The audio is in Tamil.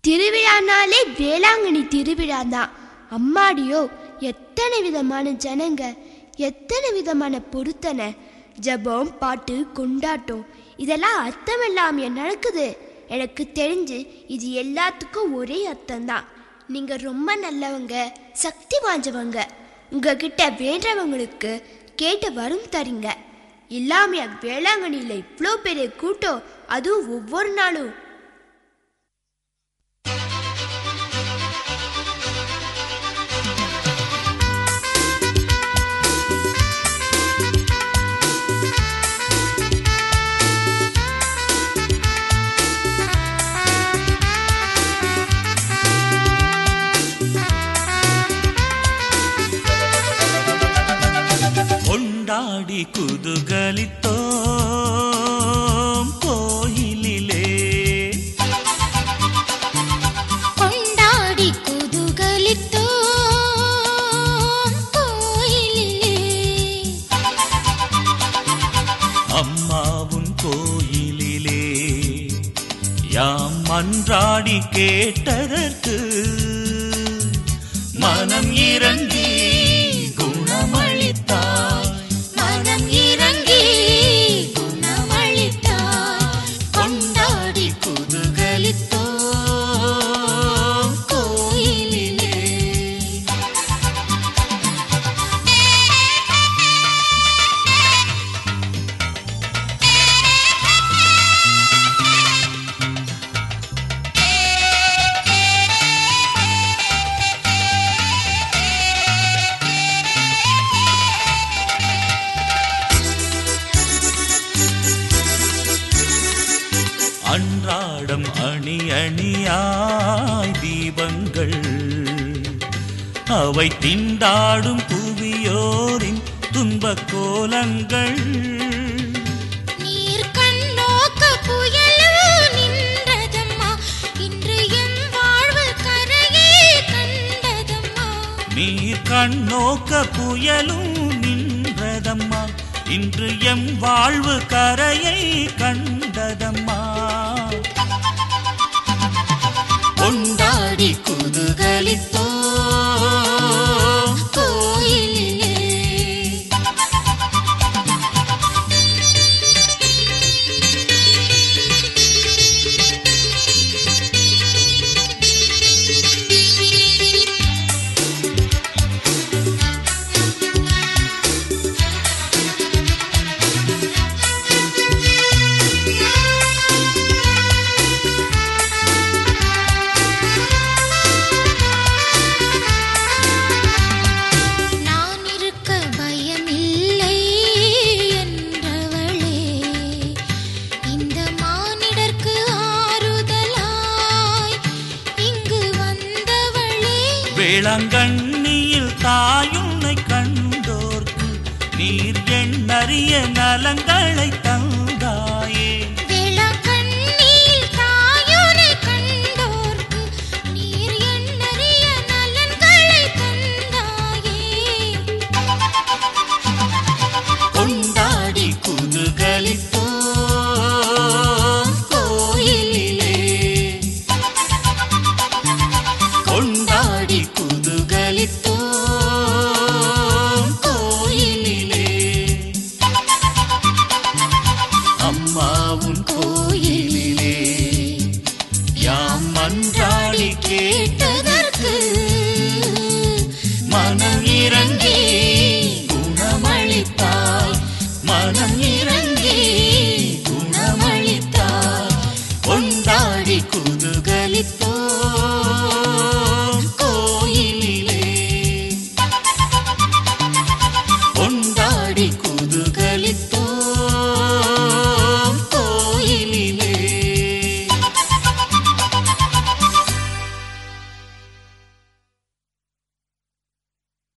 திருவிழானாலே வேளாங்கண்ணி திருவிழா தான் அம்மாடியோ எத்தனை விதமான ஜனங்க எத்தனை விதமான பொருத்தனை ஜெபம் பாட்டு கொண்டாட்டம் இதெல்லாம் அர்த்தம் இல்லாம நடக்குது எனக்கு தெரிஞ்சு இது எல்லாத்துக்கும் ஒரே அர்த்தம் தான் நீங்க ரொம்ப நல்லவங்க சக்தி வாஞ்சவங்க உங்ககிட்ட வேண்டவங்களுக்கு கேட்ட வரும் தரீங்க இல்லாமையா வேளாங்கண்ணியில் இவ்வளோ பெரிய கூட்டம் அதுவும் ஒவ்வொரு நாளும் கொண்டாடி குதுகலித்தோம் கோயிலிலே கொண்டாடி குதுகலித்தோம் கோயிலிலே அம்மாவுன் கோயிலிலே யாம் மன்றாடி கேட்டதற்கு மனம் இறங்கி குணமளித்தாய் மனம் இறங்கி குணமளித்தாய் கொண்டாடி குதுகலித்தோம் கோயிலிலே அன்றாடம் அணி அணியாய் தீபங்கள் அவை திண்டாடும் புவியோரின் துன்பக் கோலங்கள் நீர் கண்ணோக்க புயலும் நின்றதம்மா இன்று எம் வாழ்வு கரையே கண்டதம்மா நீர் கண்ணோக்க புயலும் நின்றதம்மா இன்று எம் வாழ்வு கரையை கண்டதம்மா கொண்டாடி குதுகலித்தோ கோயிலிலே நான் இருக்க பயமில்லை என்றவளே இந்த மானிடர்க்கு ஆறுதலாய் இங்கு வந்தவளே வேளாங்கண்ணியில் தாயுன்னை கண்டோர்க்கு நீர் எண்ணறிய நலங்களை தந்தாயே வேளாங்கண்ணியில் தாயோனை கண்டோர்க்கு நீர் எண்ணறிய நலன்களை தந்தாயே கொண்டாடி குதுகலித்தோ கோயிலிலே கொண்டாடி குதுகலித்தோ கோயிலிலே அம்மாவும் கோயிலிலே யாம் மன்றாடி கேட்ட